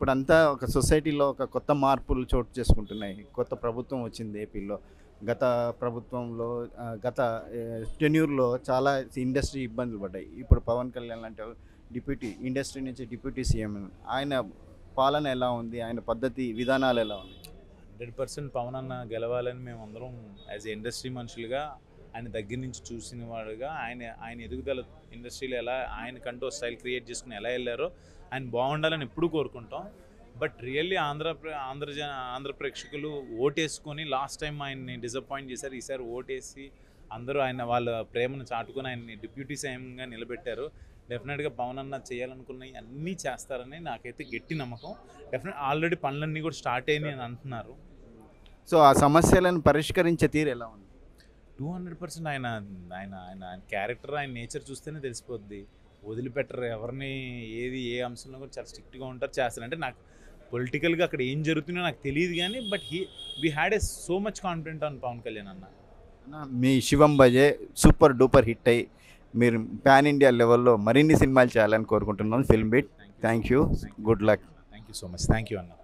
ఇప్పుడంతా ఒక సొసైటీలో ఒక కొత్త మార్పులు చోటు చేసుకుంటున్నాయి కొత్త ప్రభుత్వం వచ్చింది ఏపీలో గత ప్రభుత్వంలో ఆ, గత టెన్యూర్లో చాలా ఇండస్ట్రీ ఇబ్బందులు పడ్డాయి ఇప్పుడు పవన్ కళ్యాణ్ లాంటి డిప్యూటీ ఇండస్ట్రీ నుంచి డిప్యూటీ సీఎం ఆయన పాలన ఎలా ఉంది ఆయన పద్ధతి విధానాలు ఎలా ఉన్నాయి హండ్రెడ్ పర్సెంట్ పవన్ అన్న గెలవాలని మేము అందరం యాజ్ ఇండస్ట్రీ మనుషులుగా ఆయన దగ్గర నుంచి చూసిన వాడుగా ఆయన ఆయన ఎదుగుదల ఇండస్ట్రీలో ఎలా ఆయనకంటూ స్టైల్ క్రియేట్ చేసుకుని ఎలా వెళ్ళారో ఆయన బాగుండాలని ఎప్పుడూ కోరుకుంటాం బట్ రియల్లీ ఆంధ్ర ప్ర- ఆంధ్ర జన ఆంధ్ర ప్రేక్షకులు ఓటేసుకొని లాస్ట్ టైం ఆయన్ని డిసప్పాయింట్ చేశారు ఈసారి ఓటేసి అందరూ ఆయన వాళ్ళ ప్రేమను చాటుకొని ఆయన్ని డిప్యూటీ సీఎంగా నిలబెట్టారు డెఫినెట్గా పవన్ అన్న చేయాలనుకున్నవి అన్నీ చేస్తారని నాకైతే గట్టి నమ్మకం డెఫినెట్ ఆల్రెడీ పనులన్నీ కూడా స్టార్ట్ అయినాయి అని అంటున్నారు సో ఆ సమస్యలను పరిష్కరించే తీరు ఎలా ఉంది టూ హండ్రెడ్ పర్సెంట్ ఆయన ఆయన ఆయన ఆయన క్యారెక్టర్ ఆయన నేచర్ చూస్తేనే తెలిసిపోద్ది వదిలిపెట్టరు ఎవరిని ఏది ఏ అంశంలో కూడా చాలా స్ట్రిక్ట్గా ఉంటారు చేస్తారు అంటే నాకు పొలిటికల్గా అక్కడ ఏం జరుగుతుందో నాకు తెలియదు కానీ but he we had a so much confident on Pawan Kalyan అన్న అన్న, మీ Shivam Bhaje super duper hit అయ్యి మీరు పాన్ ఇండియా లెవెల్లో మరిన్ని సినిమాలు చేయాలని కోరుకుంటున్నాను film bit thank you good luck thank you so much thank you అన్న